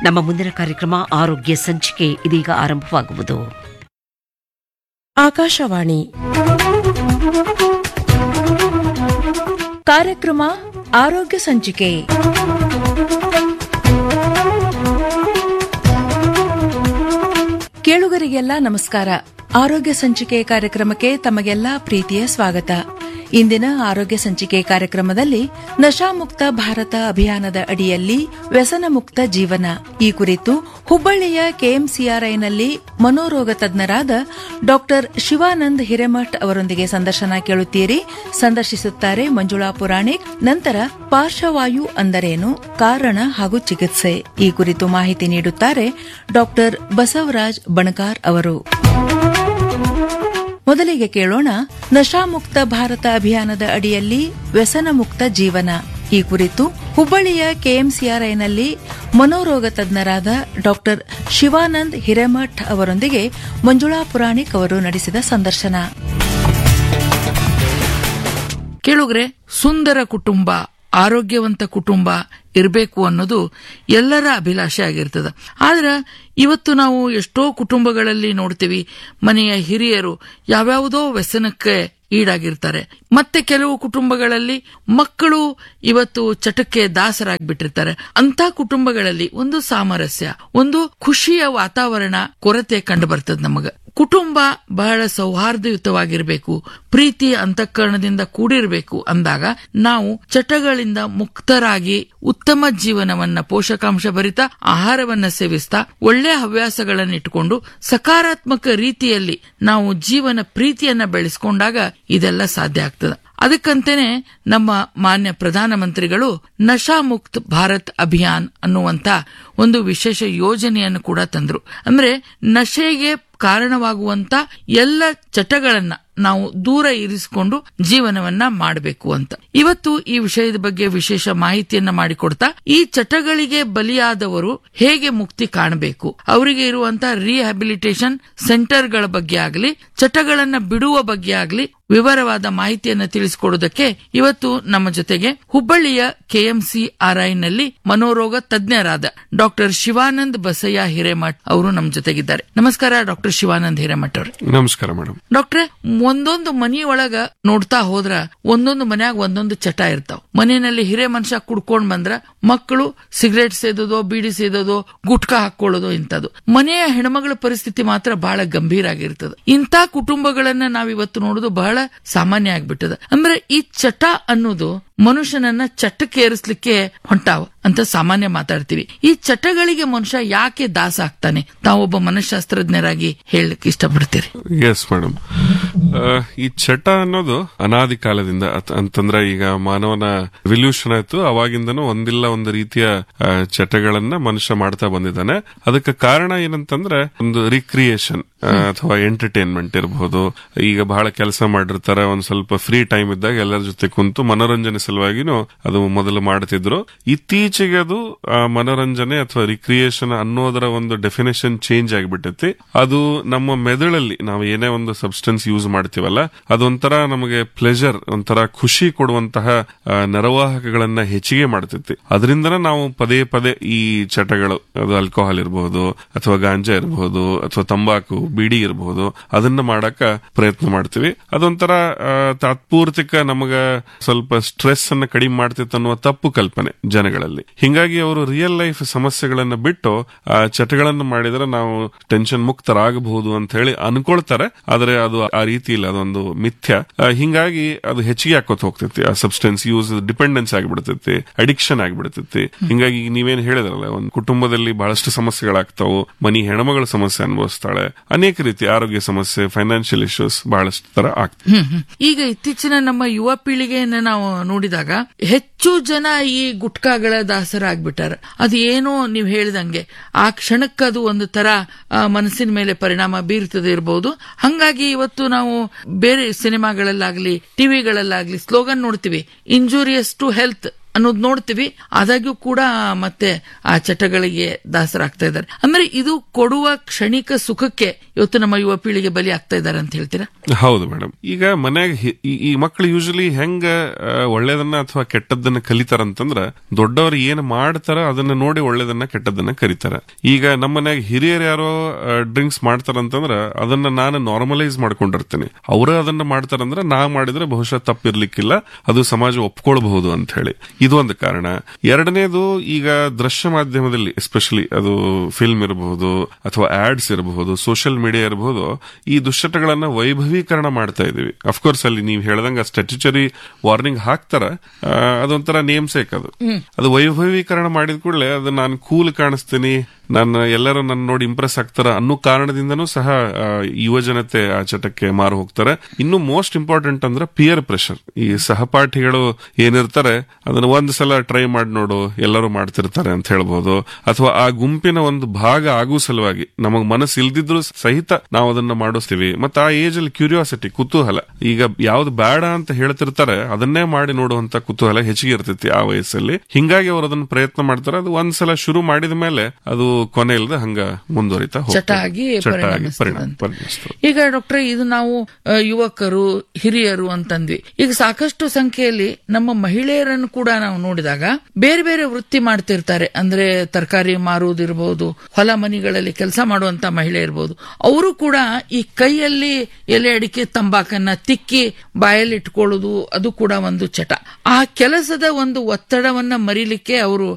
ನಮ್ಮ ಮುಂದಿನ ಕಾರ್ಯಕ್ರಮ ಆರೋಗ್ಯ ಸಂಚಿಕೆ ಇದೀಗ ಆರಂಭವಾಗುವುದು ಆಕಾಶವಾಣಿ ಕಾರ್ಯಕ್ರಮ ಆರೋಗ್ಯ ಸಂಚಿಕೆ ಕೇಳುಗರಿಗೆಲ್ಲ ನಮಸ್ಕಾರ ಆರೋಗ್ಯ ಸಂಚಿಕೆ ಕಾರ್ಯಕ್ರಮಕ್ಕೆ ತಮಗೆಲ್ಲ ಪ್ರೀತಿಯ ಸ್ವಾಗತ ಇಂದಿನ ಆರೋಗ್ಯ ಸಂಚಿಕೆ ಕಾರ್ಯಕ್ರಮದಲ್ಲಿ ನಶಾಮುಕ್ತ ಭಾರತ ಅಭಿಯಾನದ ಅಡಿಯಲ್ಲಿ ವ್ಯಸನ ಮುಕ್ತ ಜೀವನ ಈ ಕುರಿತು ಹುಬ್ಬಳ್ಳಿಯ ಕೆಎಂಸಿಆರ್ಐನಲ್ಲಿ ಮನೋರೋಗ ತಜ್ಞರಾದ ಡಾ ಶಿವಾನಂದ್ ಹಿರೇಮಠ್ ಅವರೊಂದಿಗೆ ಸಂದರ್ಶನ ಕೇಳುತ್ತೀರಿ ಸಂದರ್ಶಿಸುತ್ತಾರೆ ಮಂಜುಳಾ ಪುರಾಣಿಕ್ ನಂತರ ಪಾರ್ಶ್ವವಾಯು ಅಂದರೇನು ಕಾರಣ ಹಾಗೂ ಚಿಕಿತ್ಸೆ ಈ ಕುರಿತು ಮಾಹಿತಿ ನೀಡುತ್ತಾರೆ ಡಾ ಬಸವರಾಜ್ ಬಣಕಾರ್ ಅವರು ಮೊದಲಿಗೆ ಕೇಳೋಣ ನಶಾಮುಕ್ತ ಭಾರತ ಅಭಿಯಾನದ ಅಡಿಯಲ್ಲಿ ವ್ಯಸನ ಮುಕ್ತ ಜೀವನ ಈ ಕುರಿತು ಹುಬ್ಬಳ್ಳಿಯ ಕೆಎಂಸಿಆರ್ಐನಲ್ಲಿ ಮನೋರೋಗ ತಜ್ಞರಾದ ಡಾ ಶಿವಾನಂದ್ ಹಿರೇಮಠ್ ಅವರೊಂದಿಗೆ ಮಂಜುಳಾ ಪುರಾಣಿಕ್ ಅವರು ನಡೆಸಿದ ಸಂದರ್ಶನ ಕೇಳುಗ್ರೆ ಸುಂದರ ಕುಟುಂಬ ಆರೋಗ್ಯವಂತ ಕುಟುಂಬ ಇರಬೇಕು ಅನ್ನೋದು ಎಲ್ಲರ ಅಭಿಲಾಷೆ ಆಗಿರ್ತದ ಆದ್ರ ಇವತ್ತು ನಾವು ಎಷ್ಟೋ ಕುಟುಂಬಗಳಲ್ಲಿ ನೋಡ್ತೀವಿ ಮನೆಯ ಹಿರಿಯರು ಯಾವ್ಯಾವುದೋ ವ್ಯಸನಕ್ಕೆ ಈಡಾಗಿರ್ತಾರೆ ಮತ್ತೆ ಕೆಲವು ಕುಟುಂಬಗಳಲ್ಲಿ ಮಕ್ಕಳು ಇವತ್ತು ಚಟಕ್ಕೆ ದಾಸರಾಗ್ಬಿಟ್ಟಿರ್ತಾರೆ ಅಂತ ಕುಟುಂಬಗಳಲ್ಲಿ ಒಂದು ಸಾಮರಸ್ಯ ಒಂದು ಖುಷಿಯ ವಾತಾವರಣ ಕೊರತೆ ಕಂಡು ಬರ್ತದ ನಮಗ ಕುಟುಂಬ ಬಹಳ ಸೌಹಾರ್ದಯುತವಾಗಿರಬೇಕು ಪ್ರೀತಿ ಅಂತಃಕರಣದಿಂದ ಕೂಡಿರಬೇಕು ಅಂದಾಗ ನಾವು ಚಟಗಳಿಂದ ಮುಕ್ತರಾಗಿ ಉತ್ತಮ ಜೀವನವನ್ನ ಪೋಷಕಾಂಶ ಭರಿತ ಆಹಾರವನ್ನ ಸೇವಿಸ್ತಾ ಒಳ್ಳೆ ಹವ್ಯಾಸಗಳನ್ನ ಇಟ್ಟುಕೊಂಡು ಸಕಾರಾತ್ಮಕ ರೀತಿಯಲ್ಲಿ ನಾವು ಜೀವನ ಪ್ರೀತಿಯನ್ನ ಬೆಳೆಸ್ಕೊಂಡಾಗ ಇದೆಲ್ಲ ಸಾಧ್ಯ ಆಗ್ತದೆ ಅದಕ್ಕಂತೇನೆ ನಮ್ಮ ಮಾನ್ಯ ಪ್ರಧಾನಮಂತ್ರಿಗಳು ನಶಾ ಮುಕ್ತ್ ಭಾರತ್ ಅಭಿಯಾನ್ ಅನ್ನುವಂತ ಒಂದು ವಿಶೇಷ ಯೋಜನೆಯನ್ನು ಕೂಡ ತಂದ್ರು ಅಂದ್ರೆ ನಶೆಗೆ ಕಾರಣವಾಗುವಂತ ಎಲ್ಲ ಚಟಗಳನ್ನ ನಾವು ದೂರ ಇರಿಸಿಕೊಂಡು ಜೀವನವನ್ನ ಮಾಡಬೇಕು ಅಂತ ಇವತ್ತು ಈ ವಿಷಯದ ಬಗ್ಗೆ ವಿಶೇಷ ಮಾಹಿತಿಯನ್ನ ಮಾಡಿಕೊಡ್ತಾ ಈ ಚಟಗಳಿಗೆ ಬಲಿಯಾದವರು ಹೇಗೆ ಮುಕ್ತಿ ಕಾಣಬೇಕು ಅವರಿಗೆ ಇರುವಂತಹ ರಿಹ್ಯಾಬಿಲಿಟೇಷನ್ ಸೆಂಟರ್ಗಳ ಬಗ್ಗೆ ಆಗಲಿ ಚಟಗಳನ್ನ ಬಿಡುವ ಬಗ್ಗೆ ಆಗಲಿ ವಿವರವಾದ ಮಾಹಿತಿಯನ್ನು ತಿಳಿಸಿಕೊಡುವುದಕ್ಕೆ ಇವತ್ತು ನಮ್ಮ ಜೊತೆಗೆ ಹುಬ್ಬಳ್ಳಿಯ ಕೆಎಂಸಿ ನಲ್ಲಿ ಮನೋರೋಗ ತಜ್ಞರಾದ ಡಾಕ್ಟರ್ ಶಿವಾನಂದ್ ಬಸಯ್ಯ ಹಿರೇಮಠ್ ಅವರು ನಮ್ಮ ಜೊತೆಗಿದ್ದಾರೆ ನಮಸ್ಕಾರ ಡಾಕ್ಟರ್ ಶಿವಾನಂದ್ ಹಿರೇಮಠ್ ಅವರು ನಮಸ್ಕಾರ ಮೇಡಮ್ ಡಾಕ್ಟ್ರೆ ಒಂದೊಂದು ಮನಿಯೊಳಗ ನೋಡ್ತಾ ಹೋದ್ರ ಒಂದೊಂದು ಮನ್ಯಾಗ ಒಂದೊಂದು ಚಟ ಇರ್ತಾವ ಮನೆಯಲ್ಲಿ ಹಿರೇ ಮನುಷ್ಯ ಕುಡ್ಕೊಂಡ್ ಬಂದ್ರ ಮಕ್ಕಳು ಸಿಗರೇಟ್ ಸೇದೋದು ಬೀಡಿ ಸೇದೋದು ಗುಟ್ಕಾ ಹಾಕೊಳ್ಳೋದು ಇಂಥದ್ದು ಮನೆಯ ಹೆಣ್ಮಗಳ ಪರಿಸ್ಥಿತಿ ಮಾತ್ರ ಬಹಳ ಗಂಭೀರ ಆಗಿರ್ತದೆ ಇಂಥ ಕುಟುಂಬಗಳನ್ನ ನಾವಿವತ್ತು ನೋಡುದು ಬಹಳ ಸಾಮಾನ್ಯ ಆಗ್ಬಿಟ್ಟದ ಅಂದ್ರೆ ಈ ಚಟ ಅನ್ನೋದು ಮನುಷ್ಯನನ್ನ ಚಟಕ್ಕೇರಿಸ್ಲಿಕ್ಕೆ ಹೊಂಟಾವ ಅಂತ ಸಾಮಾನ್ಯ ಮಾತಾಡ್ತೀವಿ ಈ ಚಟಗಳಿಗೆ ಮನುಷ್ಯ ಯಾಕೆ ದಾಸ ಆಗ್ತಾನೆ ತಾವೊಬ್ಬ ಮನಃಶಾಸ್ತ್ರಜ್ಞರಾಗಿ ಹೇಳಲಿಕ್ಕೆ ಇಷ್ಟಪಡ್ತೀರಿ ಎಸ್ ಮೇಡಮ್ ಈ ಚಟ ಅನ್ನೋದು ಅನಾದಿ ಕಾಲದಿಂದ ಅತ್- ಅಂತಂದ್ರೆ ಈಗ ಮಾನವನ ರಿವಲ್ಯೂಷನ್ ಆಯ್ತು ಅವಾಗಿಂದನೂ ಒಂದಿಲ್ಲ ಒಂದು ರೀತಿಯ ಆ, ಚಟಗಳನ್ನ ಮನುಷ್ಯ ಮಾಡ್ತಾ ಬಂದಿದ್ದಾನೆ ಅದಕ್ಕೆ ಕಾರಣ ಏನಂತಂದ್ರೆ ಒಂದು ರಿಕ್ರಿಯೇಷನ್ ಅಥವಾ ಎಂಟರ್ಟೈನ್ಮೆಂಟ್ ಇರಬಹುದು ಈಗ ಬಹಳ ಕೆಲಸ ಮಾಡಿರ್ತಾರೆ ಒಂದ್ ಸ್ವಲ್ಪ ಫ್ರೀ ಟೈಮ್ ಇದ್ದಾಗ ಎಲ್ಲರ ಜೊತೆ ಕುಂತು ಮನೋರಂಜನೆ ಸಲುವಾಗಿನೂ ಅದು ಮೊದಲು ಮಾಡ್ತಿದ್ರು ಇತ್ತೀಚೆಗೆ ಅದು ಆ, ಮನೋರಂಜನೆ ಅಥವಾ ರಿಕ್ರಿಯೇಷನ್ ಅನ್ನೋದರ ಒಂದು ಡೆಫಿನೇಷನ್ ಚೇಂಜ್ ಆಗಿಬಿಟ್ಟೈತಿ ಅದು ನಮ್ಮ ಮೆದುಳಲ್ಲಿ ನಾವು ಏನೇ ಒಂದು ಸಬ್ಸ್ಟೆನ್ಸ್ ಯೂಸ್ ಮಾಡ್ತೀವಲ್ಲ ಅದೊಂಥರ ನಮಗೆ ಪ್ಲೆಜರ್ ಒಂಥರ ಖುಷಿ ಕೊಡುವಂತಹ ಆ, ನರವಾಹಕಗಳನ್ನ ಹೆಚ್ಚಿಗೆ ಮಾಡ್ತೈತಿ ಅದರಿಂದನೇ ನಾವು ಪದೇ ಪದೇ ಈ ಚಟಗಳು ಅದು ಆಲ್ಕೋಹಾಲ್ ಇರಬಹುದು ಅಥವಾ ಗಾಂಜಾ ಇರಬಹುದು ಅಥವಾ ತಂಬಾಕು ಬಿಡಿ ಇರಬಹುದು ಅದನ್ನ ಮಾಡಕ ಪ್ರಯತ್ನ ಮಾಡ್ತೀವಿ ಅದೊಂಥರ ಆ, ತಾತ್ಪೂರ್ತಿಕ ನಮಗ ಸ್ವಲ್ಪ ಸ್ಟ್ರೆಸ್ ಅನ್ನ ಕಡಿಮೆ ಮಾಡ್ತಿತ್ತು ಅನ್ನುವ ತಪ್ಪು ಕಲ್ಪನೆ ಜನಗಳಲ್ಲಿ ಹಿಂಗಾಗಿ ಅವರು ರಿಯಲ್ ಲೈಫ್ ಸಮಸ್ಯೆಗಳನ್ನ ಬಿಟ್ಟು ಆ ಚಟಗಳನ್ನು ಮಾಡಿದ್ರೆ ನಾವು ಟೆನ್ಷನ್ ಮುಕ್ತರಾಗಬಹುದು ಅಂತ ಹೇಳಿ ಅನ್ಕೊಳ್ತಾರೆ ಆದ್ರೆ ಅದು ಆ ರೀತಿ ಇಲ್ಲ ಅದೊಂದು ಮಿಥ್ಯ ಆ, ಹಿಂಗಾಗಿ ಅದು ಹೆಚ್ಚಿಗೆ ಹಾಕೋತ ಹೋಗ್ತೈತಿ ಆ ಸಬ್ಸ್ಟೆನ್ಸ್ ಯೂಸ್ ಡಿಪೆಂಡೆನ್ಸ್ ಆಗಿಬಿಡ್ತೈತಿ ಅಡಿಕ್ಷನ್ ಆಗಿಬಿಡ್ತೈತಿ ಹಿಂಗಾಗಿ ಈಗ ನೀವೇನ್ ಹೇಳಿದ್ರಲ್ಲ ಒಂದು ಕುಟುಂಬದಲ್ಲಿ ಬಹಳಷ್ಟು ಸಮಸ್ಯೆಗಳಾಗ್ತಾವು ಮನಿ ಹೆಣ್ಮಗಳ ಸಮಸ್ಯೆ ಅನುಭವಿಸ್ತಾಳೆ ಅನೇಕ ರೀತಿ ಆರೋಗ್ಯ ಸಮಸ್ಯೆ ಫೈನಾನ್ಷಿಯಲ್ ಇಶ್ಯೂಸ್ ಬಹಳಷ್ಟು ತರ ಆಗ್ತವೆ ಹ್ಮ್ ಹ್ಮ್. ಈಗ ಇತ್ತೀಚಿನ ನಮ್ಮ ಯುವ ಪೀಳಿಗೆಯನ್ನ ನಾವು ನೋಡಿದಾಗ ಹೆಚ್ಚು ಜನ ಈ ಗುಟ್ಕಾಗಳ ದಾಸರಾಗ್ಬಿಟ್ಟಾರ ಅದು ಏನೋ ನೀವು ಹೇಳಿದಂಗೆ ಆ ಕ್ಷಣಕ್ಕೆ ಅದು ಒಂದು ತರ ಆ, ಮನಸ್ಸಿನ ಮೇಲೆ ಪರಿಣಾಮ ಬೀರ್ತದೆ ಇರಬಹುದು ಹಂಗಾಗಿ ಇವತ್ತು ನಾವು ಬೇರೆ ಸಿನಿಮಾಗಳಲ್ಲಾಗ್ಲಿ ಟಿವಿಗಳಲ್ಲಾಗ್ಲಿ ಸ್ಲೋಗನ್ ನೋಡ್ತೀವಿ ಇಂಜೂರಿಯಸ್ ಟು ಹೆಲ್ತ್ ಅನ್ನೋದು ನೋಡ್ತೀವಿ ಆದಾಗ್ಯೂ ಕೂಡ ಮತ್ತೆ ಆ ಚಟಗಳಿಗೆ ದಾಸರಾಗ್ತಾ ಇದ್ದಾರೆ ಅಂದ್ರೆ ಇದು ಕೊಡುವ ಕ್ಷಣಿಕ ಸುಖಕ್ಕೆ ಇವತ್ತು ನಮ್ಮ ಯುವ ಪೀಳಿಗೆ ಬಲಿ ಆಗ್ತಾ ಇದ್ದಾರೆ ಅಂತ ಹೇಳ್ತೀರಾ ಹೌದು ಮೇಡಮ್ ಈಗ ಮನ್ಯಾಗ ಹಿ- ಈ- ಈ ಮಕ್ಕಳು ಯೂಶಲಿ ಹೆಂಗ ಆ, ಒಳ್ಳೇದನ್ನ ಅಥವಾ ಕೆಟ್ಟದ್ದನ್ನ ಕಲಿತಾರಂತಂದ್ರ ದೊಡ್ಡವರು ಏನ್ ಮಾಡ್ತಾರ ಅದನ್ನ ನೋಡಿ ಒಳ್ಳೇದನ್ನ ಕೆಟ್ಟದ್ದನ್ನ ಕಲಿತಾರ ಈಗ ನಮ್ಮ ಮನ್ಯಾಗ ಹಿರಿಯರು ಯಾರೋ ಡ್ರಿಂಕ್ಸ್ ಮಾಡ್ತಾರಂತಂದ್ರ ಅದನ್ನ ನಾನು ನಾರ್ಮಲೈಸ್ ಮಾಡ್ಕೊಂಡಿರ್ತೇನೆ ಅವರ ಅದನ್ನ ಮಾಡ್ತಾರಂದ್ರ ನಾ ಮಾಡಿದ್ರೆ ಬಹುಶಃ ತಪ್ಪಿರ್ಲಿಕ್ಕಿಲ್ಲ ಅದು ಸಮಾಜ ಒಪ್ಕೊಳ್ಬಹುದು ಅಂತ ಹೇಳಿ ಇದು ಒಂದು ಕಾರಣ ಎರಡನೇದು ಈಗ ದೃಶ್ಯ ಮಾಧ್ಯಮದಲ್ಲಿ ಎಸ್ಪೆಷಲಿ ಅದು ಫಿಲ್ಮ್ ಇರಬಹುದು ಅಥವಾ ಆಡ್ಸ್ ಇರಬಹುದು ಸೋಷಿಯಲ್ ಮೀಡಿಯಾ ಇರಬಹುದು ಈ ದುಶ್ಚಟಗಳನ್ನ ವೈಭವೀಕರಣ ಮಾಡ್ತಾ ಇದೀವಿ ಅಫ್ಕೋರ್ಸ್ ಅಲ್ಲಿ ನೀವು ಹೇಳ್ದಂಗ ಸ್ಟ್ಯಾಟ್ಯುಚರಿ ವಾರ್ನಿಂಗ್ ಹಾಕ್ತಾರ ಆ, ಅದೊಂಥರ ನೇಮ್ ಸೇಕ್ ಅದು ಅದು ವೈಭವೀಕರಣ ಮಾಡಿದ ಕೂಡಲೇ ಅದು ನಾನು ಕೂಲ್ ಕಾಣಿಸ್ತೀನಿ ನಾನು ಎಲ್ಲರೂ ನನ್ನ ನೋಡಿ ಇಂಪ್ರೆಸ್ ಆಗ್ತಾರ ಅನ್ನೋ ಕಾರಣದಿಂದನೂ ಸಹ ಆ, ಯುವ ಜನತೆ ಆ ಚಟಕ್ಕೆ ಮಾರು ಹೋಗ್ತಾರೆ ಇನ್ನು ಮೋಸ್ಟ್ ಇಂಪಾರ್ಟೆಂಟ್ ಅಂದ್ರೆ ಪಿಯರ್ ಪ್ರೆಷರ್ ಈ ಸಹಪಾಠಿಗಳು ಏನಿರ್ತಾರೆ ಅದನ್ನ ಒಂದ್ ಸಲ ಟ್ರೈ ಮಾಡಿ ನೋಡು ಎಲ್ಲರೂ ಮಾಡ್ತಿರ್ತಾರೆ ಅಂತ ಹೇಳ್ಬೋದು ಅಥವಾ ಆ ಗುಂಪಿನ ಒಂದು ಭಾಗ ಆಗೋ ಸಲುವಾಗಿ ನಮಗ್ ಮನಸ್ಸು ಇಲ್ದಿದ್ರು ಸಹಿತ ನಾವು ಅದನ್ನ ಮಾಡಿಸ್ತೀವಿ ಮತ್ತೆ ಆ ಏಜ್ ಅಲ್ಲಿ ಕ್ಯೂರಿಯಾಸಿಟಿ ಕುತೂಹಲ ಈಗ ಯಾವ್ದು ಬೇಡ ಅಂತ ಹೇಳ್ತಿರ್ತಾರೆ ಅದನ್ನೇ ಮಾಡಿ ನೋಡುವಂತ ಕುತೂಹಲ ಹೆಚ್ಚಿಗೆ ಇರ್ತೈತಿ ಆ ವಯಸ್ಸಲ್ಲಿ ಹಿಂಗಾಗಿ ಅವ್ರು ಅದನ್ನ ಪ್ರಯತ್ನ ಮಾಡ್ತಾರೆ ಅದು ಒಂದ್ಸಲ ಶುರು ಮಾಡಿದ ಮೇಲೆ ಅದು ಕೊನೆ ಇಲ್ಲದೆ ಹಂಗ ಮುಂದುವರಿತಾ ಹೋಗ್ತದೆ. ಚಟ ಆಗಿ ಚಟ ಆಗಿ ಪರಿಣಮಿಸ್ತದೆ ಪರಿಣಾಮ ಅಂತ. ಪರಿಣಮಿಸ್ತದೆ ಈಗ ಡಾಕ್ಟ್ರೆ ಇದು ನಾವು ಆ, ಯುವಕರು ಹಿರಿಯರು ಅಂತಂದ್ವಿ ಈಗ ಸಾಕಷ್ಟು ಸಂಖ್ಯೆಯಲ್ಲಿ ನಮ್ಮ ಮಹಿಳೆಯರನ್ನು ಕೂಡ ನಾವು ನೋಡಿದಾಗ ಬೇರೆ ಬೇರೆ ವೃತ್ತಿ ಮಾಡ್ತಿರ್ತಾರೆ ಅಂದ್ರೆ ತರಕಾರಿ ಮಾರುವುದಿರಬಹುದು ಹೊಲ ಮನಿಗಳಲ್ಲಿ ಕೆಲಸ ಮಾಡುವಂತ ಮಹಿಳೆ ಇರಬಹುದು ಅವರು ಕೂಡ ಈ ಕೈಯಲ್ಲಿ ಎಲೆ ಅಡಿಕೆ ತಂಬಾಕನ್ನ ತಿಕ್ಕಿ ಬಾಯಲ್ಲಿ ಇಟ್ಕೊಳ್ಳೋದು ಅದು ಕೂಡ ಒಂದು ಚಟ ಆ ಕೆಲಸದ ಒಂದು ಒತ್ತಡವನ್ನ ಮರಿಲಿಕ್ಕೆ ಅವರು